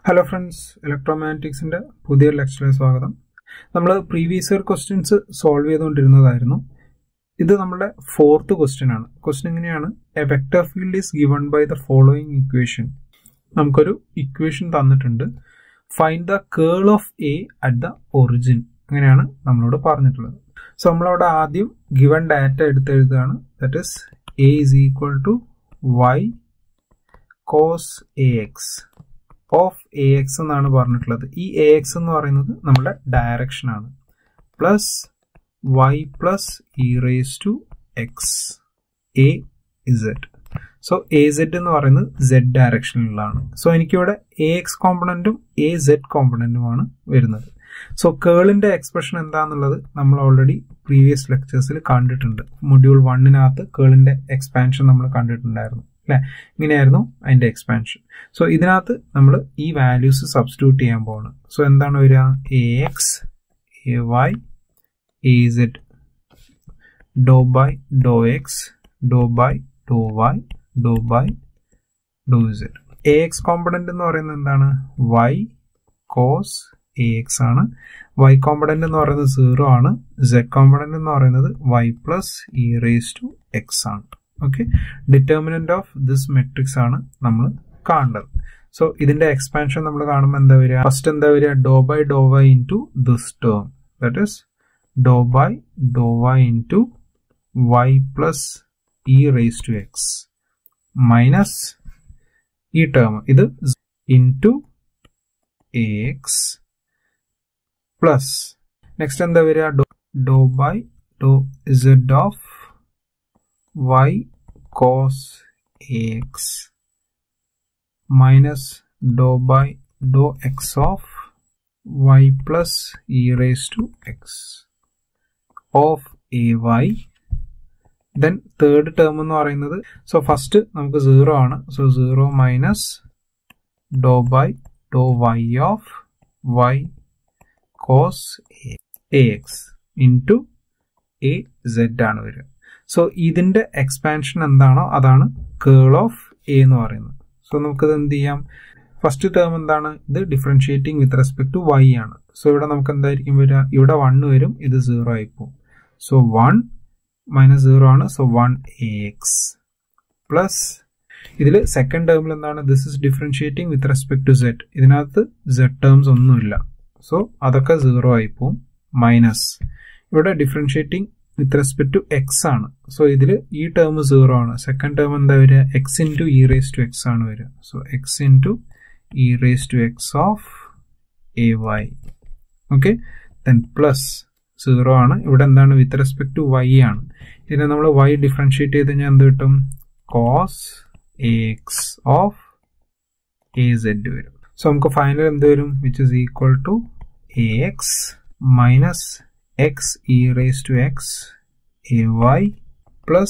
hello friends ഇലക്ട്രോമാഗ്നറ്റിക്സിന്റെ പുതിയ ലെക്ചറിൽ സ്വാഗതം നമ്മൾ പ്രീവിയസ് ഇയർ ക്വസ്റ്റ്യൻസ് സോൾവ് ചെയ്തുകൊണ്ടിരുന്നതായിരുന്നു ഇത് നമ്മുടെ ഫോർത്ത് ക്വസ്റ്റ്യൻ ആണ് ക്വസ്റ്റ്യൻ എങ്ങനെയാണ് a vector field is given by the following equation നമുക്കൊരു ഇക്വേഷൻ തന്നിട്ടുണ്ട് find the curl of a at the origin അങ്ങനെയാണ് നമ്മളോട് പറഞ്ഞിട്ടുള്ളത് സോ നമ്മളവിടെ ആദ്യം ഗിവൺ ഡാറ്റ എടുത്ത് എഴുതുകയാണ് that is a is equal to y cos a x of a x എന്നാണ് പറഞ്ഞിട്ടുള്ളത് ഈ എ എക്സ് എന്ന് പറയുന്നത് നമ്മുടെ ഡയറക്ഷൻ ആണ് plus y plus e raise to x a z so a z എന്ന് പറയുന്നത് സെഡ് ഡയറക്ഷനിലുള്ളതാണ് സോ എനിക്കിവിടെ എ എക്സ് കോമ്പണന്റും എ സെഡ് കോമ്പണന്റുമാണ് വരുന്നത് സോ കേളിന്റെ എക്സ്പ്രഷൻ എന്താന്നുള്ളത് നമ്മൾ ഓൾറെഡി പ്രീവിയസ് ലെക്ചേഴ്സിൽ കണ്ടിട്ടുണ്ട് മൊഡ്യൂൾ വണ്ണിനകത്ത് കേളിന്റെ എക്സ്പാൻഷൻ നമ്മൾ കണ്ടിട്ടുണ്ടായിരുന്നു അല്ലെ ഇങ്ങനെയായിരുന്നു അതിന്റെ എക്സ്പാൻഷൻ സോ ഇതിനകത്ത് നമ്മൾ ഈ വാല്യൂസ് സബ്സ്റ്റിറ്റ്യൂട്ട് ചെയ്യാൻ പോവാണ് സോ എന്താണ് വരിക a x a y a z doe by doe x doe by doe y doe by doe z a x component എന്ന് പറയുന്നത് എന്താണ് വൈ കോസ് എ എക്സ് ആണ് വൈ കോമ്പണന്റ് എന്ന് പറയുന്നത് സീറോ ആണ് സെഡ് കോമ്പണന്റ് എന്ന് പറയുന്നത് y plus e raise to x ആണ് okay determinant of this matrix ആണ് നമ്മൾ കാണേണ്ടത് സോ ഇതിന്റെ എക്സ്പാൻഷൻ നമ്മൾ കാണുമ്പോൾ എന്താ വരിക ഫസ്റ്റ് എന്താ വരിക doe by doe y into this term that is doe by doe y into y plus e raise to x minus ഈ ടേം ഇത് into a x plus next എന്താ വരിക doe doe by doe z of y cos ax minus dou by dou x of y plus e raised to x of ay then third term എന്ന് പറയുന്നത് so first നമുക്ക് zero ആണ് so zero minus doe by doe y of y cos a x into a z ആണ് വരിക so ഇതിന്റെ expansion എന്താണോ അതാണ് കേൾ of A എന്ന് പറയുന്നത് സോ നമുക്കിത് എന്ത് ചെയ്യാം ഫസ്റ്റ് ടേം എന്താണ് ഇത് differentiating with respect to y ആണ് സോ ഇവിടെ നമുക്ക് എന്തായിരിക്കും വരിക ഇവിടെ വൺ വരും ഇത് സീറോ ആയി പോകും സോ വൺ മൈനസ് സീറോ ആണ് so one a x plus ഇതിൽ സെക്കൻഡ് ടേമിൽ എന്താണ് this is differentiating with respect to z ഇതിനകത്ത് സെഡ് ടേംസ് ഒന്നുമില്ല സോ അതൊക്കെ സീറോ ആയി പോകും മൈനസ് ഇവിടെ differentiating with respect to x ആണ് സോ ഇതിൽ ഈ ടേം സീറോ ആണ് സെക്കൻഡ് ടേം എന്താ വരിക x into e raise to x ആണ് വരിക so x into e raise to x of a Y okay then plus zero ആണ് ഇവിടെ എന്താണ് വിത്ത് റെസ്പെക്ട് ടു വൈ ആണ് ഇതിനെ നമ്മൾ വൈ ഡിഫറൻഷിയേറ്റ് ചെയ്ത് കഴിഞ്ഞാൽ എന്ത് കിട്ടും cos a x of a z വരും സോ നമുക്ക് ഫൈനൽ എന്ത് വരും which is equal to a x minus x e raised to x a y plus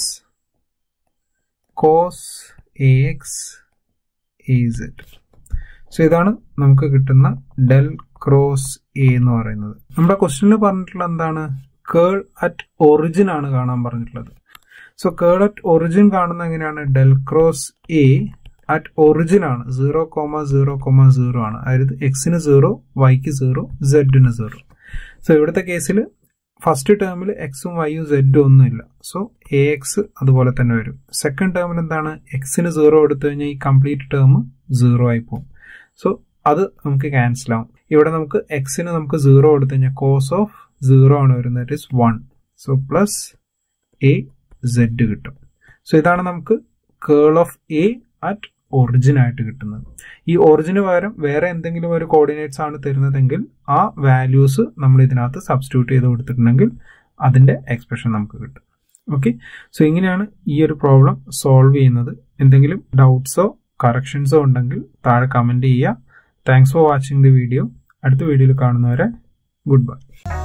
cos ax az so ഇതാണ് നമുക്ക് കിട്ടുന്ന ഡെൽ ക്രോസ് എ എന്ന് പറയുന്നത് നമ്മുടെ ക്വസ്റ്റ്യനിൽ പറഞ്ഞിട്ടുള്ള എന്താണ് കേൾ അറ്റ് ഒറിജിൻ ആണ് കാണാൻ പറഞ്ഞിട്ടുള്ളത് സോ കേൾ അറ്റ് ഒറിജിൻ കാണുന്ന എങ്ങനെയാണ് del cross a at origin ആണ് zero comma zero comma zero ആണ് അതായത് എക്സിന് സീറോ വൈക്ക് സീറോ സെഡിന് സീറോ സോ ഇവിടുത്തെ കേസിൽ ഫസ്റ്റ് ടേമിൽ എക്സും വൈയും സെഡും ഒന്നുമില്ല സോ എ എക്സ് അതുപോലെ തന്നെ വരും സെക്കൻഡ് ടേമിൽ എന്താണ് എക്സിന് സീറോ എടുത്തു കഴിഞ്ഞാൽ ഈ കംപ്ലീറ്റ് ടേം സീറോ ആയി പോകും സോ അത് നമുക്ക് ക്യാൻസൽ ആവും ഇവിടെ നമുക്ക് എക്സിന് നമുക്ക് സീറോ എടുത്തു കഴിഞ്ഞാൽ കോസ് ഓഫ് സീറോ ആണ് വരുന്നത് that is one so plus a z കിട്ടും സോ ഇതാണ് നമുക്ക് curl of a at origin ആയിട്ട് കിട്ടുന്നത് ഈ ഒറിജിന് പകരം വേറെ എന്തെങ്കിലും ഒരു കോർഡിനേറ്റ്സ് ആണ് തരുന്നതെങ്കിൽ ആ വാല്യൂസ് നമ്മൾ ഇതിനകത്ത് സബ്സ്റ്റിറ്റ്യൂട്ട് ചെയ്ത് കൊടുത്തിട്ടുണ്ടെങ്കിൽ അതിന്റെ എക്സ്പ്രഷൻ നമുക്ക് കിട്ടും ഓക്കെ സോ ഇങ്ങനെയാണ് ഈ ഒരു പ്രോബ്ലം സോൾവ് ചെയ്യുന്നത് എന്തെങ്കിലും ഡൗട്ട്സോ കറക്ഷൻസോ ഉണ്ടെങ്കിൽ താഴെ കമന്റ് ചെയ്യുക thanks for watching the video അടുത്ത വീഡിയോയിൽ കാണുന്നവരെ ഗുഡ് ബൈ